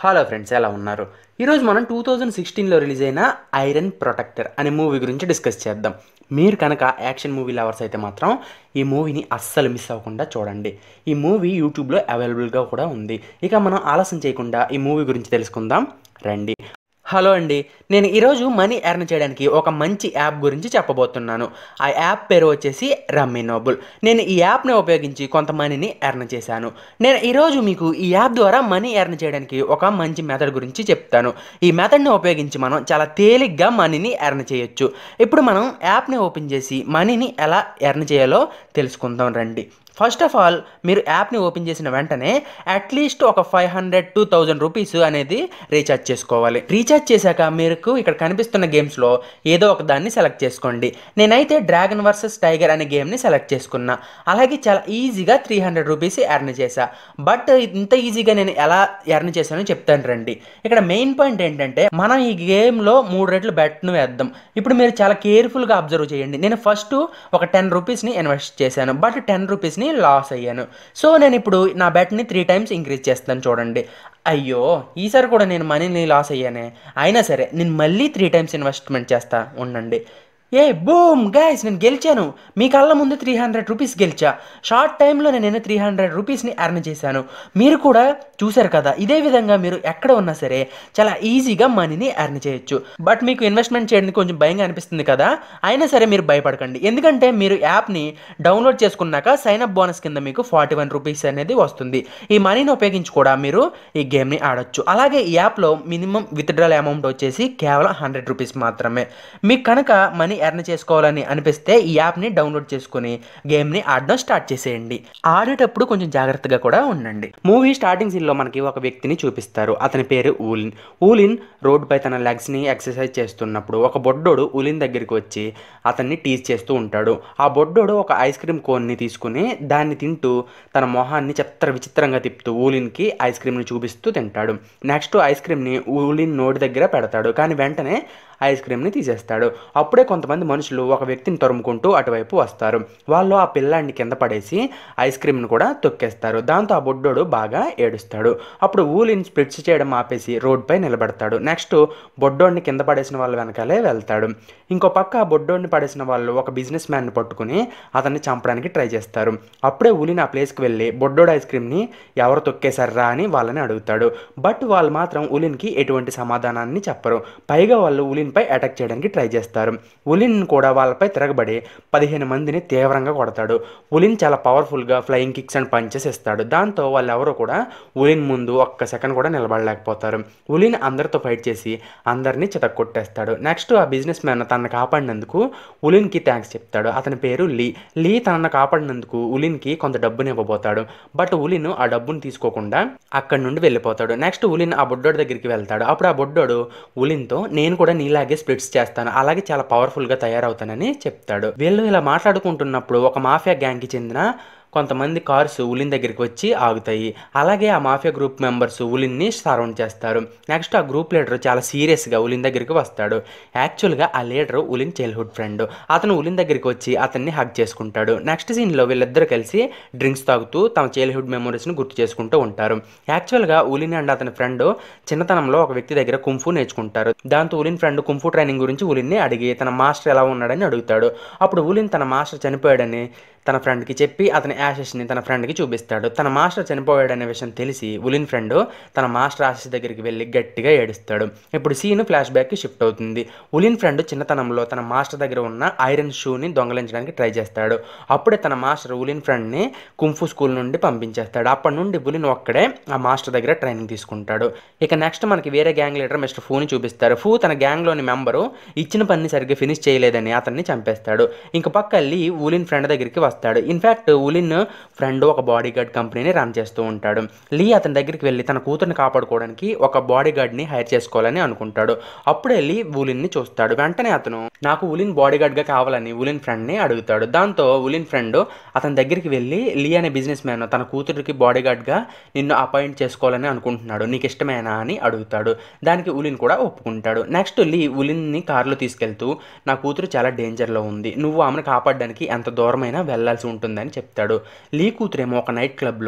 hello friends ఎలా ఉన్నారు ఈరోజు మనం టూ థౌజండ్ సిక్స్టీన్లో రిలీజ్ అయిన ఐరన్ ప్రొటెక్టర్ అనే మూవీ గురించి డిస్కస్ చేద్దాం మీరు కనుక యాక్షన్ మూవీ లవర్స్ అయితే మాత్రం ఈ మూవీని అస్సలు మిస్ అవ్వకుండా చూడండి ఈ మూవీ యూట్యూబ్లో అవైలబుల్గా కూడా ఉంది ఇక మనం ఆలస్యం చేయకుండా ఈ మూవీ గురించి తెలుసుకుందాం రండి హలో అండి నేను ఈరోజు మనీ ఎర్న్ చేయడానికి ఒక మంచి యాప్ గురించి చెప్పబోతున్నాను ఆ యాప్ పేరు వచ్చేసి రమ్మీ నోబుల్ నేను ఈ యాప్ని ఉపయోగించి కొంత మనీని ఎర్న్ చేశాను నేను ఈరోజు మీకు ఈ యాప్ ద్వారా మనీ ఎర్న్ చేయడానికి ఒక మంచి మెథడ్ గురించి చెప్తాను ఈ మెథడ్ని ఉపయోగించి మనం చాలా తేలిగ్గా మనీని ఎర్న్ చేయొచ్చు ఇప్పుడు మనం యాప్ని ఓపెన్ చేసి మనీని ఎలా ఎర్న్ చేయాలో తెలుసుకుందాం రండి ఫస్ట్ ఆఫ్ ఆల్ మీరు యాప్ని ఓపెన్ చేసిన వెంటనే అట్లీస్ట్ ఒక five hundred two thousand rupees అనేది రీఛార్జ్ చేసుకోవాలి రీఛార్జ్ చేశాక మీకు ఇక్కడ కనిపిస్తున్న గేమ్స్లో ఏదో ఒక దాన్ని సెలెక్ట్ చేసుకోండి నేనైతే డ్రాగన్ వర్సెస్ టైగర్ అనే గేమ్ని సెలెక్ట్ చేసుకున్నా అలాగే చాలా ఈజీగా త్రీ హండ్రెడ్ రూపీస్ ఎర్న్ చేశా బట్ ఇంత ఈజీగా నేను ఎలా ఎర్న్ చేశానో చెప్తాను రండి ఇక్కడ మెయిన్ పాయింట్ ఏంటంటే మనం ఈ గేమ్లో మూడు రెట్లు బెట్ను వేద్దాం ఇప్పుడు మీరు చాలా కేర్ఫుల్గా అబ్జర్వ్ చేయండి నేను ఫస్ట్ ఒక టెన్ రూపీస్ని ఇన్వెస్ట్ చేశాను బట్ టెన్ రూపీస్ని లాస్ అయ్యాను సో నేను ఇప్పుడు నా బెట్ని త్రీ టైమ్స్ ఇంక్రీజ్ చేస్తాను చూడండి అయ్యో ఈసారి కూడా నేను మనీని లాస్ అయ్యానే అయినా సరే నేను మళ్ళీ త్రీ టైమ్స్ ఇన్వెస్ట్మెంట్ చేస్తా ఉండండి ఏ బూమ్ గైస్ నేను గెలిచాను మీ కళ్ళ ముందు త్రీ హండ్రెడ్ రూపీస్ గెలిచా షార్ట్ టైంలో నేను త్రీ హండ్రెడ్ రూపీస్ని ఎర్న్ చేశాను మీరు కూడా చూశారు కదా ఇదే విధంగా మీరు ఎక్కడ ఉన్నా సరే చాలా ఈజీగా మనీని ఎర్న్ చేయొచ్చు బట్ మీకు ఇన్వెస్ట్మెంట్ చేయడానికి కొంచెం భయంగా అనిపిస్తుంది కదా అయినా సరే మీరు భయపడకండి ఎందుకంటే మీరు యాప్ని డౌన్లోడ్ చేసుకున్నాక సైన్ అప్ బోనస్ కింద మీకు ఫార్టీ వన్ రూపీస్ అనేది వస్తుంది ఈ మనీని ఉపయోగించి కూడా మీరు ఈ గేమ్ని ఆడొచ్చు అలాగే ఈ యాప్లో మినిమం విత్డ్రాల్ అమౌంట్ వచ్చేసి కేవలం హండ్రెడ్ రూపీస్ మాత్రమే మీకు కనుక మనీ ఎర్న్ చేసుకోవాలని అనిపిస్తే ఈ యాప్ని డౌన్లోడ్ చేసుకుని గేమ్ని ఆడడం స్టార్ట్ చేసేయండి ఆడేటప్పుడు కొంచెం జాగ్రత్తగా కూడా ఉండండి మూవీ స్టార్టింగ్ సీన్లో మనకి ఒక వ్యక్తిని చూపిస్తారు అతని పేరు ఊలిన్ ఊలిన్ రోడ్డుపై తన లెగ్స్ని ఎక్సర్సైజ్ చేస్తున్నప్పుడు ఒక బొడ్డోడు ఊలిన్ దగ్గరికి వచ్చి అతన్ని టీజ్ చేస్తూ ఉంటాడు ఆ బొడ్డోడు ఒక ఐస్ క్రీమ్ కోన్ని తీసుకుని దాన్ని తింటూ తన మొహాన్ని చిత్ర విచిత్రంగా తిప్పుతూ ఊలిన్కి ఐస్ క్రీమ్ని చూపిస్తూ తింటాడు నెక్స్ట్ ఐస్ క్రీమ్ని ఊలిన్ నోటి దగ్గర పెడతాడు కానీ వెంటనే ఐస్ క్రీమ్ని తీసేస్తాడు అప్పుడే కొంతమంది మనుషులు ఒక వ్యక్తిని తరుముకుంటూ అటువైపు వస్తారు వాళ్ళు ఆ పిల్లాడిని కింద పడేసి ఐస్ క్రీమ్ని కూడా తొక్కేస్తారు దాంతో ఆ బొడ్డోడు బాగా ఏడుస్తాడు అప్పుడు ఊలిన్ స్ప్లిట్స్ చేయడం ఆపేసి రోడ్పై నిలబడతాడు నెక్స్ట్ బొడ్డోడిని కింద పడేసిన వాళ్ళ వెనకాలే వెళ్తాడు ఇంకో పక్క ఆ బొడ్డోడిని పడేసిన వాళ్ళు ఒక బిజినెస్ మ్యాన్ని పట్టుకుని అతన్ని చంపడానికి ట్రై చేస్తారు అప్పుడే ఊలిన్ ఆ ప్లేస్కి వెళ్ళి బొడ్డోడు ఐస్ క్రీమ్ని ఎవరు తొక్కేశారా అని వాళ్ళని అడుగుతాడు బట్ వాళ్ళు మాత్రం ఉలిన్కి ఎటువంటి సమాధానాన్ని చెప్పరు పైగా వాళ్ళు ఉలిన్ పై అటాక్ చేయడానికి ట్రై చేస్తారు ఉలిన్ కూడా వాళ్ళపై తిరగబడి పదిహేను మందిని తీవ్రంగా కొడతాడు ఉలిన్ చాలా పవర్ఫుల్గా ఫ్లయింగ్ కిక్స్ అండ్ పంచెస్ ఇస్తాడు దాంతో వాళ్ళు ఎవరు కూడా ఉలిన్ ముందు ఒక్క సెకండ్ కూడా నిలబడలేకపోతారు ఉలిన్ అందరితో ఫైట్ చేసి అందరినీ చితక్కొట్టేస్తాడు నెక్స్ట్ ఆ బిజినెస్ మ్యాన్ తనను కాపాడినందుకు ఉలిన్కి థ్యాంక్స్ చెప్తాడు అతని పేరు లీ లీ తనను కాపాడినందుకు ఉలిన్కి కొంత డబ్బుని ఇవ్వబోతాడు బట్ ఉలిన్ ఆ డబ్బుని తీసుకోకుండా అక్కడి నుండి వెళ్ళిపోతాడు నెక్స్ట్ ఉలిన్ ఆ బొడ్డోడి దగ్గరికి వెళ్తాడు అప్పుడు ఆ బొడ్డోడు ఉలిన్తో నేను కూడా నీలా అలాగే స్ప్లిట్స్ చేస్తాను అలాగే చాలా పవర్ఫుల్గా తయారవుతానని చెప్తాడు వీళ్ళు ఇలా మాట్లాడుకుంటున్నప్పుడు ఒక మాఫియా గ్యాంగ్కి చెందిన కొంతమంది కార్స్ ఉలిన్ దగ్గరికి వచ్చి ఆగుతాయి అలాగే ఆ మాఫియా గ్రూప్ మెంబర్స్ ఉలిన్ని సరౌండ్ చేస్తారు నెక్స్ట్ ఆ గ్రూప్ లీడర్ చాలా సీరియస్గా ఉలిన్ దగ్గరికి వస్తాడు యాక్చువల్గా ఆ లీడర్ ఉలిన్ చైల్డ్హుడ్ ఫ్రెండ్ అతను ఉలిన్ దగ్గరికి వచ్చి అతన్ని హగ్ చేసుకుంటాడు నెక్స్ట్ సీన్లో వీళ్ళిద్దరు కలిసి డ్రింక్స్ తాగుతూ తమ చైల్డ్హుడ్ మెమరీస్ని గుర్తు చేసుకుంటూ ఉంటారు యాక్చువల్గా ఉలిన్ అండ్ అతని ఫ్రెండ్ చిన్నతనంలో ఒక వ్యక్తి దగ్గర కుంఫు నేర్చుకుంటారు దాంతో ఉలిన్ ఫ్రెండ్ కుంఫు ట్రైనింగ్ గురించి ఉలిన్ని అడిగి తన మాస్టర్ ఎలా ఉన్నాడని అడుగుతాడు అప్పుడు ఉలిన్ తన మాస్టర్ చనిపోయాడని తన ఫ్రెండ్కి చెప్పి అతని యాషెస్ని తన ఫ్రెండ్కి చూపిస్తాడు తన మాస్టర్ చనిపోయాడనే విషయం తెలిసి ఉలిన్ ఫ్రెండ్ తన మాస్టర్ ఆశెస్ దగ్గరికి వెళ్ళి గట్టిగా ఏడుస్తాడు ఇప్పుడు సీన్ ఫ్లాష్ బ్యాక్కి షిఫ్ట్ అవుతుంది ఉలిన్ ఫ్రెండ్ చిన్నతనంలో తన మాస్టర్ దగ్గర ఉన్న ఐరన్ షూని దొంగలించడానికి ట్రై చేస్తాడు అప్పుడే తన మాస్టర్ ఉలిన్ ఫ్రెండ్ని కుంఫు స్కూల్ నుండి పంపించేస్తాడు అప్పటి నుండి ఉలిన్ ఒక్కడే ఆ మాస్టర్ దగ్గర ట్రైనింగ్ తీసుకుంటాడు ఇక నెక్స్ట్ మనకి వేరే గ్యాంగ్ లీడర్ మిస్టర్ ఫూని చూపిస్తారు ఫూ తన గ్యాంగ్లోని మెంబరు ఇచ్చిన పని సరిగ్గా ఫినిష్ చేయలేదని అతన్ని చంపేస్తాడు ఇంక పక్క వెళ్ళి ఉలిన్ ఫ్రెండ్ దగ్గరికి వస్తాడు ఇన్ఫ్యాక్ట్ ఉలిన్ ఫ్రెండ్ ఒక బాడీ గార్డ్ కంపెనీని రన్ చేస్తూ ఉంటాడు లీ అతని దగ్గరికి వెళ్ళి తన కూతుర్ని కాపాడుకోవడానికి ఒక బాడీ గార్డ్ని హైర్ చేసుకోవాలని అనుకుంటాడు అప్పుడే లీ ఉలిన్ని చూస్తాడు వెంటనే అతను నాకు ఉలిన్ బాడీ గార్డ్గా కావాలని ఉలిన్ ఫ్రెండ్ని అడుగుతాడు దాంతో ఉలిన్ ఫ్రెండ్ అతని దగ్గరికి వెళ్ళి లీ అనే బిజినెస్ మ్యాన్ తన కూతురికి బాడీ గార్డ్గా నిన్ను అపాయింట్ చేసుకోవాలని అనుకుంటున్నాడు నీకు ఇష్టమేనా అని అడుగుతాడు దానికి ఉలిన్ కూడా ఒప్పుకుంటాడు నెక్స్ట్ లీ ఉలిన్ని కారులో తీసుకెళ్తూ నా కూతురు చాలా డేంజర్లో ఉంది నువ్వు ఆమెను కాపాడడానికి ఎంత దూరమైనా వెళ్లాల్సి ఉంటుందని చెప్తాడు లీ కూతురేమో ఒక నైట్ క్లబ్లో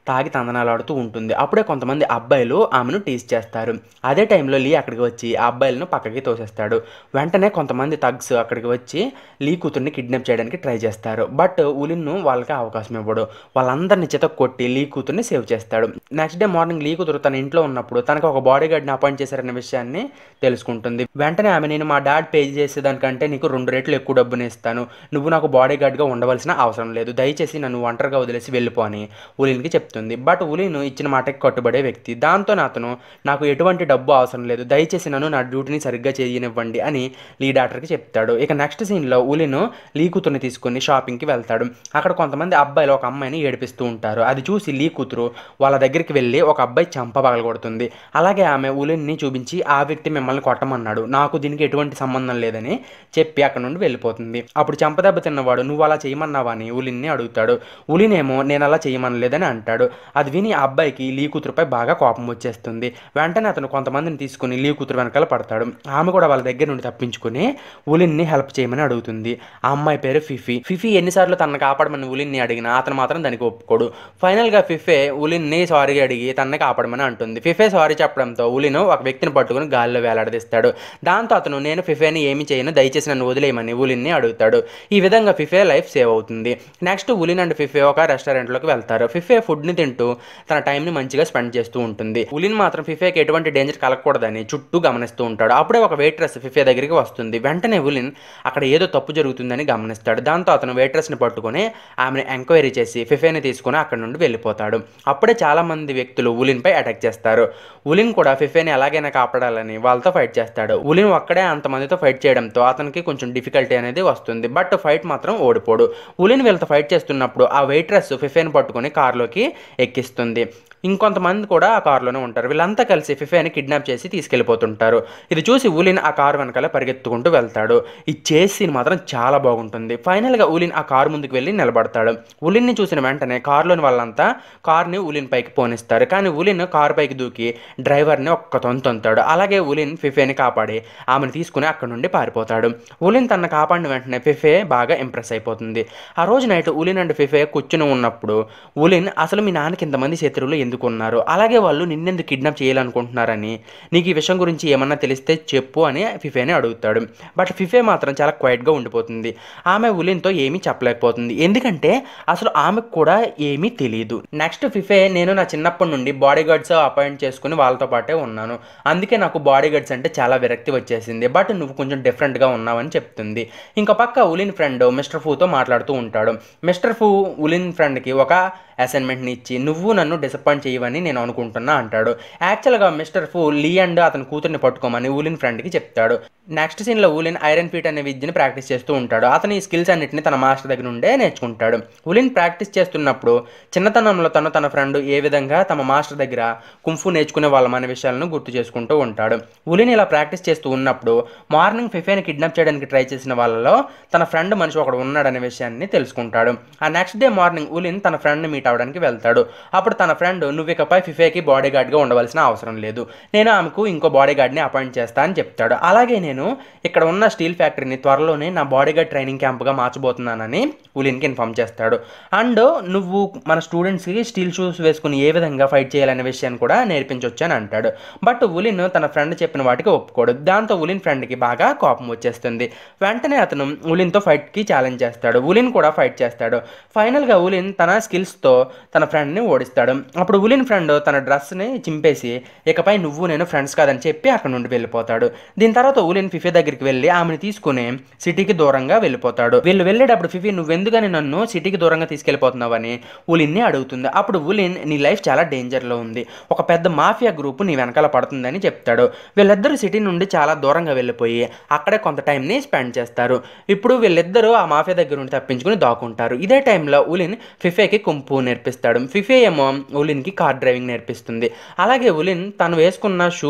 తాగి తందనాలాడుతూ ఉంటుంది అప్పుడే కొంతమంది అబ్బాయిలు ఆమెను టీజ్ చేస్తారు అదే టైంలో లీ అక్కడికి వచ్చి ఆ అబ్బాయిలను పక్కకి తోసేస్తాడు వెంటనే కొంతమంది థగ్స్ అక్కడికి వచ్చి లీ కూతుర్ని కిడ్నాప్ చేయడానికి ట్రై చేస్తారు బట్ ఉలిన్ను వాళ్ళకి అవకాశం ఇవ్వడు వాళ్ళందరిని చేత కొట్టి లీ కూతుర్ని సేవ్ చేస్తాడు నెక్స్ట్ డే మార్నింగ్ లీ కూతురు తన ఇంట్లో ఉన్నప్పుడు తనకు ఒక బాడీ గార్డ్ని అపాయింట్ చేశారనే విషయాన్ని తెలుసుకుంటుంది వెంటనే ఆమె నేను మా డాడ్ పే చేసేదానికంటే నీకు రెండు రేట్లు ఎక్కువ డబ్బుని ఇస్తాను నువ్వు నాకు బాడీ గార్డ్గా ఉండవలసిన అవసరం లేదు దయచేసి నన్ను ఒంటరిగా వదిలేసి వెళ్ళిపో అని ఉలిన్కి చెప్తుంది బట్ ఉలిన్ ఇచ్చిన మాటకి కట్టుబడే వ్యక్తి దాంతో అతను నాకు ఎటువంటి డబ్బు అవసరం లేదు దయచేసి నన్ను నా డ్యూటీని సరిగ్గా చేయనివ్వండి అని లీ డాక్టర్కి చెప్తాడు ఇక నెక్స్ట్ సీన్లో ఉలిన్ లీ కూతుర్ని తీసుకుని షాపింగ్కి వెళ్తాడు అక్కడ కొంతమంది అబ్బాయిలు ఒక అమ్మాయిని ఏడిపిస్తూ ఉంటారు అది చూసి లీ కూతురు వాళ్ళ దగ్గరికి వెళ్ళి ఒక అబ్బాయి చంప పగలగొడుతుంది అలాగే ఆమె ఉలిన్ని చూపించి ఆ వ్యక్తి మిమ్మల్ని కొట్టమన్నాడు నాకు దీనికి ఎటువంటి సంబంధం లేదని చెప్పి అక్కడ నుండి వెళ్ళిపోతుంది అప్పుడు చంపదెబ్బ తిన్నవాడు నువ్వు అలా చేయమన్నావా అని ఉలిన్ని అడుగుతాడు ఉలినేమో నేను అలా చేయమనలేదని అంటాడు అది విని ఆ అబ్బాయికి లీ కూతురుపై బాగా కోపం వచ్చేస్తుంది వెంటనే అతను కొంతమందిని తీసుకుని లీ కూతురు వెనకాల పడతాడు ఆమె కూడా వాళ్ళ దగ్గర నుండి తప్పించుకుని ఉలిన్ని హెల్ప్ చేయమని అడుగుతుంది ఆ అమ్మాయి పేరు ఫిఫీ ఫిఫీ ఎన్నిసార్లు తనను కాపాడమని ఉలిన్ని అడిగినా అతను మాత్రం దానికి ఒప్పుకోడు ఫైనల్గా ఫిఫే ఉలిన్ని సారీ అడిగి తనని కాపాడమని అంటుంది ఫిఫే సారీ చెప్పడంతో ఉలిను ఒక వ్యక్తిని పట్టుకుని గాల్లో వేలాడదీస్తాడు దాంతో అతను నేను ఫిఫేని ఏమి చేయను దయచేసి నన్ను వదిలేయమని ఉలిన్ని అడుగుతాడు ఈ విధంగా ఫిఫే లైఫ్ సేవ్ అవుతుంది నెక్స్ట్ ఉలిన్ అండ్ ఫిఫే ఒక రెస్టారెంట్లోకి వెళ్తారు ఫిఫే ఫుడ్ని తింటూ తన టైంని మంచిగా స్పెండ్ చేస్తూ ఉంటుంది ఉలిన్ మాత్రం ఫిఫేకి ఎటువంటి డేంజర్ కలగకూడదని చుట్టూ గమనిస్తూ ఉంటాడు అప్పుడే ఒక వెయిట్రెస్ ఫిఫే దగ్గరికి వస్తుంది వెంటనే ఉలిన్ అక్కడ ఏదో తప్పు జరుగుతుందని గమనిస్తాడు దాంతో అతను వెయిట్రెస్ని పట్టుకొని ఆమెను ఎంక్వైరీ చేసి ఫిఫేని తీసుకుని అక్కడ నుండి వెళ్ళిపోతాడు అప్పుడే చాలా మంది వ్యక్తులు ఉలిన్పై అటాక్ చేస్తారు ఉలిన్ కూడా ఫిఫేని ఎలాగైనా కాపాడాలని వాళ్ళతో ఫైట్ చేస్తాడు ఉలిన్ ఒక్కడే అంతమందితో ఫైట్ చేయడంతో అతనికి కొంచెం డిఫికల్టీ అనేది వస్తుంది బట్ ఫైట్ మాత్రం ఓడిపోడు ఉలిన్ వీళ్ళతో ఫైట్ చేస్తున్నప్పుడు ఆ వెయిట్రెస్ ఫిఫేని పట్టుకొని కార్లోకి ఎక్కిస్తుంది ఇంకొంతమంది కూడా ఆ కారులోనే ఉంటారు వీళ్ళంతా కలిసి ఫిఫేని కిడ్నాప్ చేసి తీసుకెళ్ళిపోతుంటారు ఇది చూసి ఉలిన్ ఆ కారు వెనకాల పరిగెత్తుకుంటూ వెళ్తాడు ఈ చేస్ సీన్ మాత్రం చాలా బాగుంటుంది ఫైనల్గా ఉలిన్ ఆ కారు ముందుకు వెళ్ళి నిలబడతాడు ఉలిన్ని చూసిన వెంటనే కారులోని వాళ్ళంతా కార్ని ఉలిన్ పైకి పోనిస్తారు కానీ ఉలిన్ కారు పైకి దూకి డ్రైవర్ని ఒక్క తొంతాడు అలాగే ఉలిన్ ఫిఫేని కాపాడి ఆమెను తీసుకుని అక్కడ నుండి పారిపోతాడు ఉలిన్ తన కాపాడిన వెంటనే ఫిఫే బాగా ఇంప్రెస్ అయిపోతుంది ఆ రోజు నైట్ ఉలిన్ అండ్ ఫిఫే కూర్చుని ఉన్నప్పుడు ఉలిన్ అసలు మీ నాన్నకి ఇంతమంది శత్రువులు ఎందుకు ఉన్నారు అలాగే వాళ్ళు నిన్నెందుకు కిడ్నాప్ చేయాలనుకుంటున్నారని నీకు ఈ విషయం గురించి ఏమన్నా తెలిస్తే చెప్పు అని ఫిఫేని అడుగుతాడు బట్ ఫిఫే మాత్రం చాలా క్వైట్గా ఉండిపోతుంది ఆమె ఉలిన్తో ఏమీ చెప్పలేకపోతుంది ఎందుకంటే అసలు ఆమెకు కూడా ఏమీ తెలియదు నెక్స్ట్ ఫిఫే నేను నా చిన్నప్పటి నుండి బాడీ గార్డ్స్ అపాయింట్ చేసుకుని వాళ్ళతో పాటే ఉన్నాను అందుకే నాకు బాడీ గార్డ్స్ అంటే చాలా విరక్తి వచ్చేసింది బట్ నువ్వు కొంచెం డిఫరెంట్గా ఉన్నావని చెప్తుంది ఇంకో పక్క ఉలిన్ ఫ్రెండ్ మిస్టర్ ఫూతో మాట్లాడుతూ ఉంటాడు మిస్టర్ ఫూ ఉలిన్ ఫ్రెండ్కి ఒక అసైన్మెంట్ని ఇచ్చి నువ్వు నన్ను డిసప్పాయింట్ చేయవని నేను అనుకుంటున్నా అంటాడు యాక్చువల్గా మిస్టర్ ఫూ లీ అండ్ అతని కూతుర్ని పట్టుకోమని ఊలిన్ ఫ్రెండ్కి చెప్తాడు నెక్స్ట్ సీన్లో ఊలిన్ ఐరన్ ఫీట్ అనే విద్యని ప్రాక్టీస్ చేస్తూ ఉంటాడు అతని ఈ స్కిల్స్ అన్నింటిని తన మాస్టర్ దగ్గర నుండే నేర్చుకుంటాడు ఉలిన్ ప్రాక్టీస్ చేస్తున్నప్పుడు చిన్నతనంలో తను తన ఫ్రెండ్ ఏ విధంగా తమ మాస్టర్ దగ్గర కుంఫు నేర్చుకునే వాళ్ళం అనే విషయాలను గుర్తు చేసుకుంటూ ఉంటాడు ఉలిన్ ఇలా ప్రాక్టీస్ చేస్తూ ఉన్నప్పుడు మార్నింగ్ ఫిఫేని కిడ్నాప్ చేయడానికి ట్రై చేసిన వాళ్ళలో తన ఫ్రెండ్ మనిషి ఒకడు ఉన్నాడనే విషయాన్ని తెలుసుకుంటాడు ఆ నెక్స్ట్ డే మార్నింగ్ ఉలిన్ తన ఫ్రెండ్ని మీట్ అవడానికి వెళ్తాడు అప్పుడు తన ఫ్రెండ్ నువ్వు ఇకపై ఫిఫేకి బాడీ గార్డ్గా ఉండవలసిన అవసరం లేదు నేను ఆమెకు ఇంకో బాడీ గార్డ్ని అపాయింట్ చేస్తా అని చెప్తాడు అలాగే నేను ఇక్కడ ఉన్న స్టీల్ ఫ్యాక్టరీని త్వరలోనే నా బాడీ గార్డ్ ట్రైనింగ్ క్యాంప్గా మార్చబోతున్నానని ఉలిన్కి ఇన్ఫామ్ చేస్తాడు అండ్ నువ్వు మన స్టూడెంట్స్కి స్టీల్ షూస్ వేసుకుని ఏ విధంగా ఫైట్ చేయాలనే విషయాన్ని కూడా నేర్పించవచ్చు అని అంటాడు బట్ ఉలిన్ తన ఫ్రెండ్ చెప్పిన వాటికి ఒప్పుకోడు దాంతో ఉలిన్ ఫ్రెండ్కి బాగా కోపం వచ్చేస్తుంది వెంటనే అతను ఉలిన్తో ఫైట్కి ఛాలెంజ్ చేస్తాడు ఉలిన్ కూడా ఫైట్ చేస్తాడు ఫైనల్గా ఉలిన్ తన స్కిల్స్తో తన ఫ్రెండ్ని ఓడిస్తాడు అప్పుడు ఉలిన్ ఫ్రెండ్ తన డ్రెస్ని చింపేసి ఇకపై నువ్వు నేను ఫ్రెండ్స్ కాదని చెప్పి అక్కడ నుండి వెళ్ళిపోతాడు దీని తర్వాత ఉలిన్ ఫిఫే దగ్గరికి వెళ్ళి ఆమెను తీసుకుని సిటీకి దూరంగా వెళ్ళిపోతాడు వీళ్ళు వెళ్ళేటప్పుడు ఫిఫీ నువ్వెందుకని నన్ను సిటీకి దూరంగా తీసుకెళ్ళిపోతున్నావని ఉలిన్ని అడుగుతుంది అప్పుడు ఉలిన్ నీ లైఫ్ చాలా డేంజర్లో ఉంది ఒక పెద్ద మాఫియా గ్రూప్ నీ వెనకాల పడుతుందని చెప్తాడు వీళ్ళిద్దరూ సిటీ నుండి చాలా దూరంగా వెళ్ళిపోయి అక్కడే కొంత టైంని స్పెండ్ చేస్తారు ఇప్పుడు వీళ్ళిద్దరూ ఆ మాఫియా దగ్గర నుండి తప్పించుకుని దాక్కుంటారు ఇదే టైంలో ఉలిన్ ఫిఫేకి కుంపు నేర్పిస్తాడు ఫిఫే ఏమో ఉలిన్కి కార్ డ్రైవింగ్ నేర్పిస్తుంది అలాగే ఉలిన్ తను వేసుకున్న షూ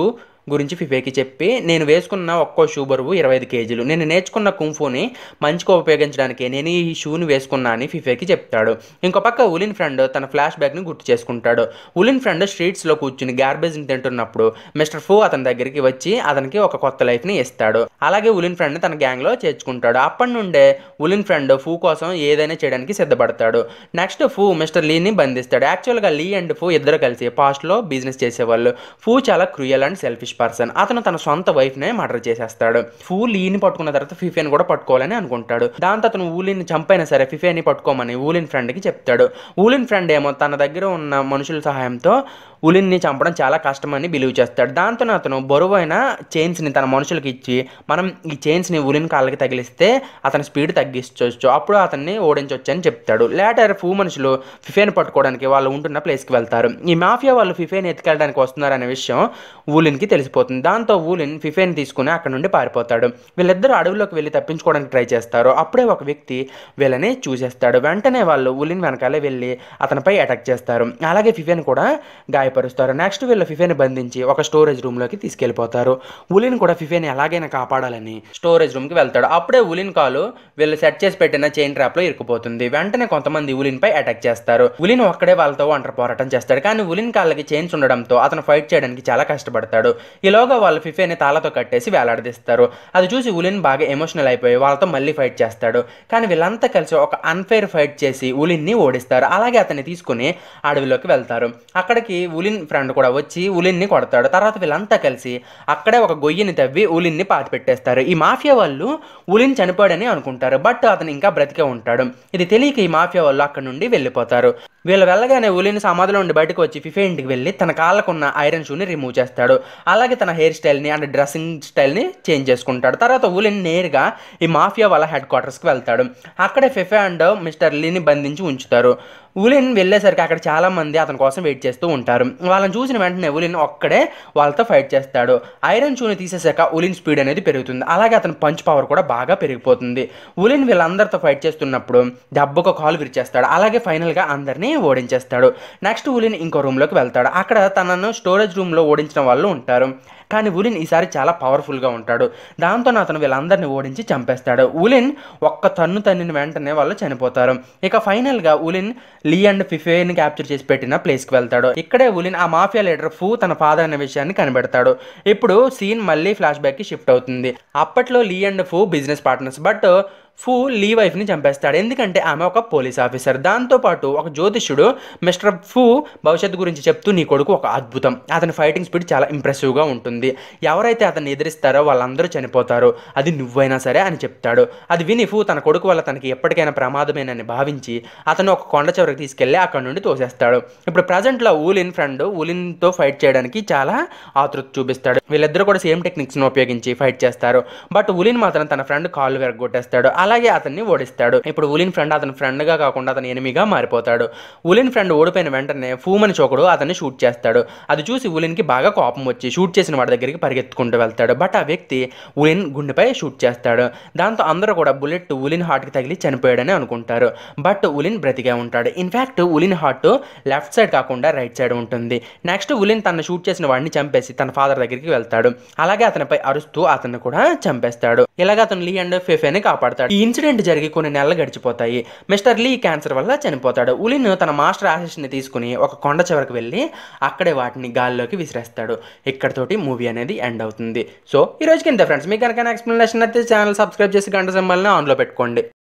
గురించి ఫిఫేకి చెప్పి నేను వేసుకున్న ఒక్కో షూ బరువు ఇరవై ఐదు కేజీలు నేను నేర్చుకున్న కుంఫుని మంచిగా ఉపయోగించడానికి నేను ఈ షూని వేసుకున్నా అని ఫిఫేకి చెప్తాడు ఇంకో పక్క ఉలిన్ ఫ్రెండ్ తన ఫ్లాష్ బ్యాక్ని గుర్తు చేసుకుంటాడు ఉలిన్ ఫ్రెండ్ స్ట్రీట్స్లో కూర్చుని గార్బేజ్ని తింటున్నప్పుడు మిస్టర్ ఫూ అతని దగ్గరికి వచ్చి అతనికి ఒక కొత్త లైఫ్ని ఇస్తాడు అలాగే ఉలిన్ ఫ్రెండ్ తన గ్యాంగ్లో చేర్చుకుంటాడు అప్పటి నుండే ఉలిన్ ఫ్రెండ్ ఫూ కోసం ఏదైనా చేయడానికి సిద్ధపడతాడు నెక్స్ట్ ఫూ మిస్టర్ లీని బంధిస్తాడు యాక్చువల్గా లీ అండ్ ఫూ ఇద్దరు కలిసి పాస్ట్లో బిజినెస్ చేసేవాళ్ళు ఫూ చాలా క్రూయల్ అండ్ సెల్ఫిష్ పర్సన్ అతను తన సొంత వైఫ్నే మర్డర్ చేసేస్తాడు ఫూ లీని పట్టుకున్న తర్వాత ఫిఫేని కూడా పట్టుకోవాలని అనుకుంటాడు దాంతో అతను ఊలిని చంపైనా సరే ఫిఫేని పట్టుకోమని ఊలిన్ ఫ్రెండ్కి చెప్తాడు ఊలిన్ ఫ్రెండ్ ఏమో తన దగ్గర ఉన్న మనుషుల సహాయంతో ఉలిన్ని చంపడం చాలా కష్టమని బిలీవ్ చేస్తాడు దాంతో అతను బరువైన చైన్స్ని తన మనుషులకి ఇచ్చి మనం ఈ చైన్స్ని ఉలిన్ కాళ్ళకి తగిలిస్తే అతని స్పీడ్ తగ్గించవచ్చు అప్పుడు అతన్ని ఓడించవచ్చు అని చెప్తాడు లేటర్ ఫూ మనుషులు ఫిఫేని పట్టుకోవడానికి వాళ్ళు ఉంటున్న ప్లేస్కి వెళ్తారు ఈ మాఫియా వాళ్ళు ఫిఫేని ఎత్తుకెళ్ళడానికి వస్తున్నారనే విషయం ఊలిన్కి తెలిసిపోతుంది దాంతో ఊలిన్ ఫిఫేని తీసుకుని అక్కడ నుండి పారిపోతాడు వీళ్ళిద్దరూ అడవిలోకి వెళ్ళి తప్పించుకోవడానికి ట్రై చేస్తారు అప్పుడే ఒక వ్యక్తి వీళ్ళని చూసేస్తాడు వెంటనే వాళ్ళు ఉలిన్ వెనకాలే వెళ్ళి అతనిపై అటాక్ చేస్తారు అలాగే ఫిఫేని కూడా గాయపరుస్తారు నెక్స్ట్ వీళ్ళు ఫిఫేని బంధించి ఒక స్టోరేజ్ రూమ్లోకి తీసుకెళ్ళిపోతారు ఉలిన్ కూడా ఫిఫేని ఎలాగైనా కాపాడాలని స్టోరేజ్ రూమ్కి వెళ్తాడు అప్పుడే ఉలిన్ కాలు వీళ్ళు సెట్ చేసి పెట్టిన చైన్ ట్రాప్లో ఇరుక్కుపోతుంది వెంటనే కొంతమంది ఉలిన్ పై అటాక్ చేస్తారు ఉలిన్ ఒక్కడే వాళ్ళతో ఒంటరి పోరాటం చేస్తాడు కానీ ఉలిన్ కాళ్ళకి చైన్స్ ఉండడంతో అతను ఫైట్ చేయడానికి చాలా కష్టపడతాడు ఈలోగా వాళ్ళు ఫిఫేని తాళతో కట్టేసి వేలాడదీస్తారు అది చూసి ఉలిన్ బాగా ఎమోషనల్ అయిపోయి వాళ్ళతో మళ్ళీ ఫైట్ చేస్తాడు కానీ వీళ్ళంతా కలిసి ఒక అన్ఫైర్ ఫైట్ చేసి ఉలిన్ని ఓడిస్తారు అలాగే అతన్ని తీసుకుని అడవిలోకి వెళ్తారు అక్కడికి ఉలిన్ ఫ్రెండ్ కూడా వచ్చి ఉలిన్ని కొడతాడు తర్వాత వీళ్ళంతా కలిసి అక్కడే ఒక గొయ్యిని తవ్వి ఉలిన్ని పాతి పెట్టేస్తారు ఈ మాఫియా వాళ్ళు ఉలిన్ చనిపోయాడని అనుకుంటారు బట్ అతను ఇంకా బ్రతికే ఉంటాడు ఇది తెలియక ఈ మాఫియా వాళ్ళు అక్కడ నుండి వెళ్ళిపోతారు వీళ్ళు వెళ్ళగానే ఉలిన్ సమాధిలో నుండి బయటకు వచ్చి ఫిఫే ఇంటికి వెళ్ళి తన కాళ్ళకున్న ఐరన్ షూని రిమూవ్ చేస్తాడు అలాగే తన హెయిర్ స్టైల్ని అండ్ డ్రెస్సింగ్ స్టైల్ని చేంజ్ చేసుకుంటాడు తర్వాత ఉలిన్ నేరుగా ఈ మాఫియా వాళ్ళ హెడ్ క్వార్టర్స్కి వెళ్తాడు అక్కడే ఫిఫే అండ్ మిస్టర్ లీని బంధించి ఉంచుతారు ఉలిన్ వెళ్ళేసరికి అక్కడ చాలా మంది అతని కోసం వెయిట్ చేస్తూ ఉంటారు వాళ్ళని చూసిన వెంటనే ఉలిన్ ఒక్కడే వాళ్ళతో ఫైట్ చేస్తాడు ఐరన్ షూని తీసేసాక ఉలిన్ స్పీడ్ అనేది పెరుగుతుంది అలాగే అతని పంచ్ పవర్ కూడా బాగా పెరిగిపోతుంది ఉలిన్ వీళ్ళందరితో ఫైట్ చేస్తున్నప్పుడు దెబ్బకు కాలు విరిచేస్తాడు అలాగే ఫైనల్గా అందరినీ ఓడించేస్తాడు నెక్స్ట్ ఉలిన్ ఇంకో రూమ్లోకి వెళ్తాడు అక్కడ తనను స్టోరేజ్ రూమ్లో ఓడించిన వాళ్ళు ఉంటారు కానీ ఉలిన్ ఈసారి చాలా పవర్ఫుల్గా ఉంటాడు దాంతో అతను వీళ్ళందరినీ ఓడించి చంపేస్తాడు ఉలిన్ ఒక్క తన్ను తన్నిన వెంటనే వాళ్ళు చనిపోతారు ఇక ఫైనల్గా ఉలిన్ లీ అండ్ ఫిఫేని క్యాప్చర్ చేసి పెట్టిన ప్లేస్కి వెళ్తాడు ఇక్కడే ఉలిన్ ఆ మాఫియా లీడర్ ఫూ తన ఫాదర్ అనే విషయాన్ని కనిపెడతాడు ఇప్పుడు సీన్ మళ్ళీ ఫ్లాష్ బ్యాక్కి షిఫ్ట్ అవుతుంది అప్పట్లో Lee and Fu business partners but Fu Lee వైఫ్ని చంపేస్తాడు ఎందుకంటే ఆమె ఒక పోలీస్ ఆఫీసర్ దాంతోపాటు ఒక జ్యోతిష్యుడు మిస్టర్ ఫూ భవిష్యత్తు గురించి చెప్తూ నీ కొడుకు ఒక అద్భుతం అతని ఫైటింగ్ స్పీడ్ చాలా ఇంప్రెసివ్గా ఉంటుంది ఎవరైతే అతన్ని ఎదిరిస్తారో వాళ్ళందరూ చనిపోతారు అది నువ్వైనా సరే అని చెప్తాడు అది విని ఫూ తన కొడుకు వల్ల తనకి ఎప్పటికైనా ప్రమాదమేనని భావించి అతను ఒక కొండ చివరికి తీసుకెళ్లి అక్కడ నుండి తోసేస్తాడు ఇప్పుడు ప్రజెంట్లో ఊలిన్ ఫ్రెండ్ ఊలిన్తో ఫైట్ చేయడానికి చాలా ఆతృత చూపిస్తాడు వీళ్ళిద్దరూ కూడా సేమ్ టెక్నిక్స్ను ఉపయోగించి ఫైట్ చేస్తారు బట్ ఉలిన్ మాత్రం తన ఫ్రెండ్ కాళ్ళు విరగొట్టేస్తాడు అలాగే అతన్ని ఓడిస్తాడు ఇప్పుడు ఉలిన్ ఫ్రెండ్ అతని ఫ్రెండ్గా కాకుండా అతని ఎనిమిగా మారిపోతాడు ఉలిన్ ఫ్రెండ్ ఓడిపోయిన వెంటనే ఫూమని చోకుడు అతన్ని షూట్ చేస్తాడు అది చూసి ఉలిన్కి బాగా కోపం వచ్చి షూట్ చేసిన వాడి దగ్గరికి పరిగెత్తుకుంటూ వెళ్తాడు బట్ ఆ వ్యక్తి ఉలిన్ గుండెపై షూట్ చేస్తాడు దాంతో అందరూ కూడా బుల్లెట్ ఉలిన్ హార్ట్కి తగిలి చనిపోయాడని అనుకుంటారు బట్ ఉలిన్ బ్రతికే ఉంటాడు in fact Ulin heart left side కాకుండా రైట్ సైడ్ ఉంటుంది నెక్స్ట్ ఉలిన్ తన షూట్ చేసిన వాడిని చంపేసి తన ఫాదర్ దగ్గరికి వెళ్తాడు అలాగే అతనిపై అరుస్తూ అతన్ని కూడా చంపేస్తాడు ఇలాగ అతను లీ అండ్ ఫెఫేని కాపాడతాడు ఈ ఇన్సిడెంట్ జరిగి కొన్ని నెలలు గడిచిపోతాయి మిస్టర్ లీ క్యాన్సర్ వల్ల చనిపోతాడు ఉలిన్ తన మాస్టర్ ఆశిష్ని తీసుకుని ఒక కొండ చివరికి వెళ్ళి అక్కడే వాటిని గాల్లోకి విసిరేస్తాడు ఇక్కడతోటి మూవీ అనేది ఎండ్ అవుతుంది సో ఈ రోజుకి ఇంత ఫ్రెండ్స్ మీకు కనుక ఎక్స్ప్లెనేషన్ అయితే ఛానల్ సబ్స్క్రైబ్ చేసి గంట సింబల్ని ఆన్లో పెట్టుకోండి